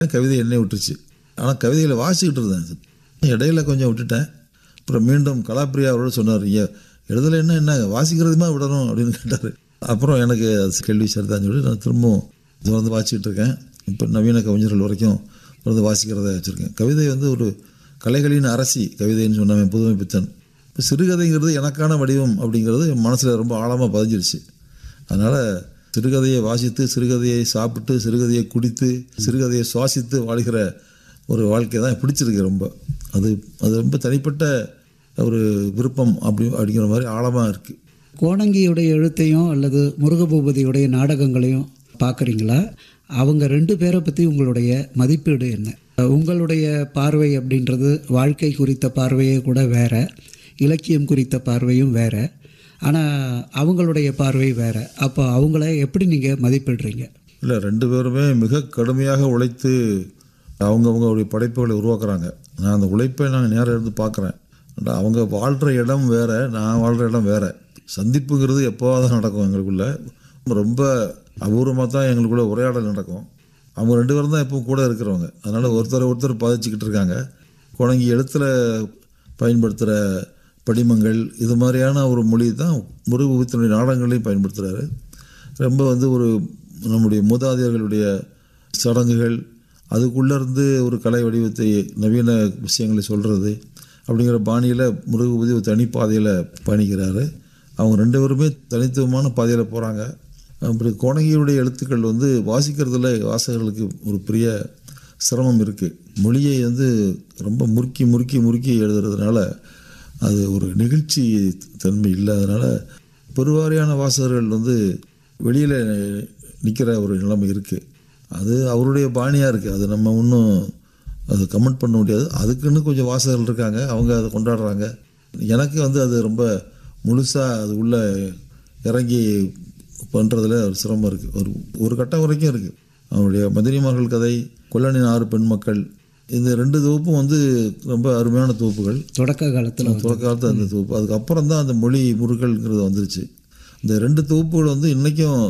கவிதை என்னை விட்டுருச்சு ஆனால் கவிதைகளை வாசிக்கிட்டு இருந்தேன் இடையில கொஞ்சம் விட்டுட்டேன் அப்புறம் மீண்டும் கலாப்பிரியா அவரோட சொன்னார் ஐயா எழுதலைன்னா என்ன வாசிக்கிறதுமா விடணும் அப்படின்னு கேட்டார் அப்புறம் எனக்கு அது கேள்வி சரிதான் சொல்லி நான் திரும்பவும் தொடர்ந்து வாசிக்கிட்டு இருக்கேன் இப்போ நவீன கவிஞர்கள் வரைக்கும் தொடர்ந்து வாசிக்கிறத வச்சுருக்கேன் கவிதை வந்து ஒரு கலைகளின் அரசி கவிதைன்னு சொன்னவன் புதுமை பித்தன் இப்போ சிறுகதைங்கிறது எனக்கான வடிவம் அப்படிங்கிறது என் மனசில் ரொம்ப ஆழமாக பதிஞ்சிருச்சு அதனால் சிறுகதையை வாசித்து சிறுகதையை சாப்பிட்டு சிறுகதையை குடித்து சிறுகதையை சுவாசித்து வாழ்கிற ஒரு வாழ்க்கை தான் பிடிச்சிருக்கு ரொம்ப அது அது ரொம்ப தனிப்பட்ட ஒரு விருப்பம் அப்படி அப்படிங்கிற மாதிரி ஆழமாக இருக்குது கோணங்கியுடைய எழுத்தையும் அல்லது முருகபூபதியுடைய நாடகங்களையும் பார்க்குறீங்களா அவங்க ரெண்டு பேரை பற்றி உங்களுடைய மதிப்பீடு என்ன உங்களுடைய பார்வை அப்படின்றது வாழ்க்கை குறித்த பார்வையே கூட வேற இலக்கியம் குறித்த பார்வையும் வேற ஆனால் அவங்களுடைய பார்வை வேற அப்போ அவங்கள எப்படி நீங்கள் மதிப்பிடுறீங்க இல்லை ரெண்டு பேருமே மிக கடுமையாக உழைத்து அவங்கவுங்களுடைய படைப்புகளை உருவாக்குறாங்க நான் அந்த உழைப்பை நான் நேரம் இருந்து பார்க்குறேன் அவங்க வாழ்கிற இடம் வேற நான் வாழ்கிற இடம் வேற சந்திப்புங்கிறது எப்போவாக தான் நடக்கும் எங்களுக்குள்ள ரொம்ப அபூர்வமாக தான் எங்களுக்குள்ள உரையாடல் நடக்கும் அவங்க ரெண்டு பேரும் தான் எப்பவும் கூட இருக்கிறவங்க அதனால் ஒருத்தரை ஒருத்தர் பாதிச்சுக்கிட்டு இருக்காங்க குழங்கி எழுத்தில் பயன்படுத்துகிற படிமங்கள் இது மாதிரியான ஒரு மொழி தான் முருகபுத்தினுடைய நாடகங்களையும் பயன்படுத்துகிறாரு ரொம்ப வந்து ஒரு நம்முடைய மூதாதையர்களுடைய சடங்குகள் அதுக்குள்ளே இருந்து ஒரு கலை வடிவத்தை நவீன விஷயங்களை சொல்கிறது அப்படிங்கிற பாணியில் முருகபதி ஒரு தனி பாதையில் பயணிக்கிறாரு அவங்க ரெண்டு பேருமே தனித்துவமான பாதையில் போகிறாங்க அப்படி கோணகியுடைய எழுத்துக்கள் வந்து வாசிக்கிறதுல வாசகர்களுக்கு ஒரு பெரிய சிரமம் இருக்குது மொழியை வந்து ரொம்ப முறுக்கி முறுக்கி முறுக்கி எழுதுறதுனால அது ஒரு நிகழ்ச்சி தன்மை இல்லாதனால பெருவாரியான வாசகர்கள் வந்து வெளியில் நிற்கிற ஒரு நிலைமை இருக்குது அது அவருடைய பாணியாக இருக்குது அது நம்ம இன்னும் அது கமெண்ட் பண்ண முடியாது அதுக்குன்னு கொஞ்சம் வாசகர்கள் இருக்காங்க அவங்க அதை கொண்டாடுறாங்க எனக்கு வந்து அது ரொம்ப முழுசாக அது உள்ளே இறங்கி பண்ணுறதுல ஒரு சிரமம் இருக்குது ஒரு ஒரு கட்டம் வரைக்கும் இருக்குது அவருடைய மதினி மகள் கதை கொல்லனின் ஆறு பெண் மக்கள் இந்த ரெண்டு தொகுப்பும் வந்து ரொம்ப அருமையான தொகுப்புகள் தொடக்க காலத்தில் தொடக்க காலத்தில் அந்த தொகுப்பு அதுக்கப்புறம் தான் அந்த மொழி முருகல்ங்கிறது வந்துருச்சு இந்த ரெண்டு தொகுப்புகள் வந்து இன்றைக்கும்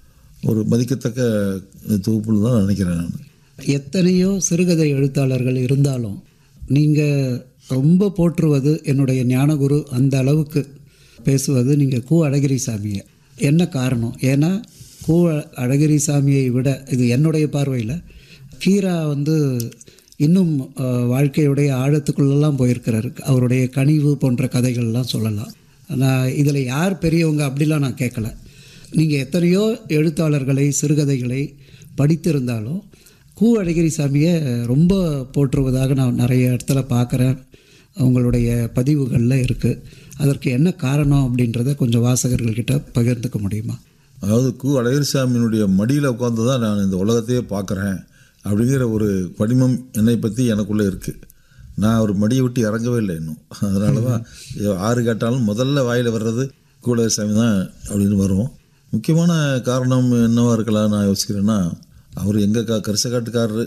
ஒரு மதிக்கத்தக்க தொகுப்புன்னு தான் நான் நினைக்கிறேன் நான் எத்தனையோ சிறுகதை எழுத்தாளர்கள் இருந்தாலும் நீங்கள் ரொம்ப போற்றுவது என்னுடைய ஞானகுரு அந்த அளவுக்கு பேசுவது நீங்கள் கு அழகிரி சாமியை என்ன காரணம் ஏன்னா கு அழகிரி சாமியை விட இது என்னுடைய பார்வையில் கீரா வந்து இன்னும் அஹ், வாழ்க்கையுடைய ஆழத்துக்குள்ளெல்லாம் போயிருக்கிறாரு அவருடைய கனிவு போன்ற கதைகள்லாம் சொல்லலாம் நான் இதில் யார் பெரியவங்க அப்படிலாம் நான் கேட்கல நீங்கள் எத்தனையோ எழுத்தாளர்களை சிறுகதைகளை படித்திருந்தாலும் கு அழகிரி சாமியை ரொம்ப போற்றுவதாக நான் நிறைய இடத்துல பார்க்குறேன் உங்களுடைய பதிவுகளில் இருக்குது அதற்கு என்ன காரணம் அப்படின்றத கொஞ்சம் வாசகர்கள்கிட்ட பகிர்ந்துக்க முடியுமா அதாவது கு அழகிரிசாமியினுடைய மடியில் உட்காந்து தான் நான் இந்த உலகத்தையே பார்க்குறேன் அப்படிங்கிற ஒரு படிமம் என்னை பற்றி எனக்குள்ளே இருக்குது நான் ஒரு மடியை விட்டு இறங்கவே இல்லை இன்னும் அதனால தான் ஆறு கேட்டாலும் முதல்ல வாயில் வர்றது கு அழகிரிசாமி தான் அப்படின்னு வரும் முக்கியமான காரணம் என்னவா இருக்கலாம் நான் யோசிக்கிறேன்னா அவர் எங்கள் கா கரிசக்காட்டுக்காரரு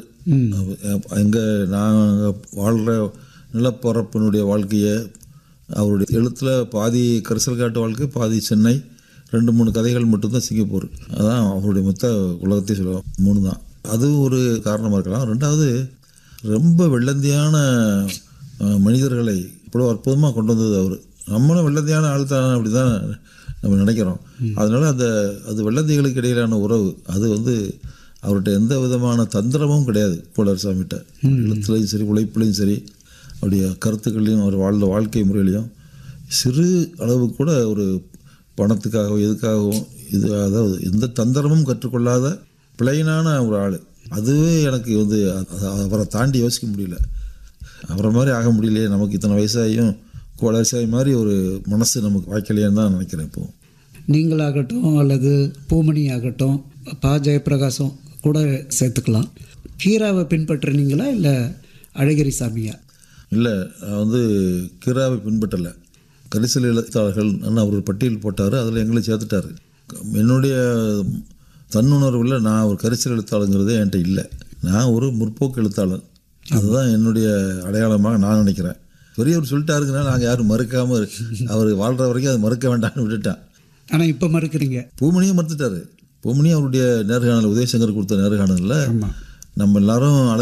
எங்கள் நாங்கள் வாழ்கிற நிலப்பரப்பினுடைய வாழ்க்கையை அவருடைய எழுத்தில் பாதி கரிசல் காட்டு வாழ்க்கை பாதி சென்னை ரெண்டு மூணு கதைகள் மட்டும்தான் சிங்கப்பூர் அதான் அவருடைய மொத்த உலகத்தை சொல்லுவோம் மூணு தான் அது ஒரு காரணமாக இருக்கலாம் ரெண்டாவது ரொம்ப வெள்ளந்தியான அஹ், மனிதர்களை இவ்வளோ அற்புதமாக கொண்டு வந்தது அவர் நம்மளும் வெள்ளந்தியான ஆள் தான் அப்படி தான் நம்ம நினைக்கிறோம் அதனால அந்த அது வெள்ளந்திகளுக்கு இடையிலான உறவு அது வந்து அவர்கிட்ட எந்த விதமான தந்திரமும் கிடையாது கோளரசாமிகிட்ட எழுத்துலையும் சரி உழைப்புலையும் சரி அவருடைய கருத்துக்களையும் அவர் வாழ்ந்த வாழ்க்கை முறையிலையும் சிறு அளவு கூட ஒரு பணத்துக்காகவோ எதுக்காகவும் இது அதாவது எந்த தந்திரமும் கற்றுக்கொள்ளாத பிளைனான ஒரு ஆள் அதுவே எனக்கு வந்து அ- அவரை தாண்டி யோசிக்க முடியல அவரை மாதிரி ஆக முடியலையே நமக்கு இத்தனை வயசாகியும் கோளரசாமி மாதிரி ஒரு மனசு நமக்கு வாய்க்கலையேன்னு தான் நினைக்கிறேன் இப்போ நீங்களாகட்டும் அல்லது பூமணி ஆகட்டும் பா ஜெயப்பிரகாசம் கூட சேர்த்துக்கலாம் கீராவை பின்பற்றுனீங்களா இல்லை அழகிரி சாமியா இல்லை நான் வந்து கிராவை பின்பற்றலை கரிசல் எழுத்தாளர்கள் அவர் ஒரு பட்டியல் போட்டார் அதில் எங்களை சேர்த்துட்டாரு என்னுடைய தன்னுணர்வில் நான் ஒரு கரிசல் எழுத்தாளங்கிறதே என்கிட்ட இல்லை நான் ஒரு முற்போக்கு எழுத்தாளர் அதுதான் என்னுடைய அடையாளமாக நான் நினைக்கிறேன் பெரியவர் சொல்லிட்டாருங்கன்னா நாங்கள் யாரும் மறுக்காமல் அவர் வாழ்கிற வரைக்கும் அதை மறுக்க வேண்டாம்னு விட்டுட்டேன் ஆனால் இப்போ மறுக்கிறீங்க பூமணியும் மறுத்துட்டாரு பூமணி அவருடைய நேர்காணல் உதயசங்கர் கொடுத்த நேர்காணலில் ஆமாம் நம்ம எல்லாரும்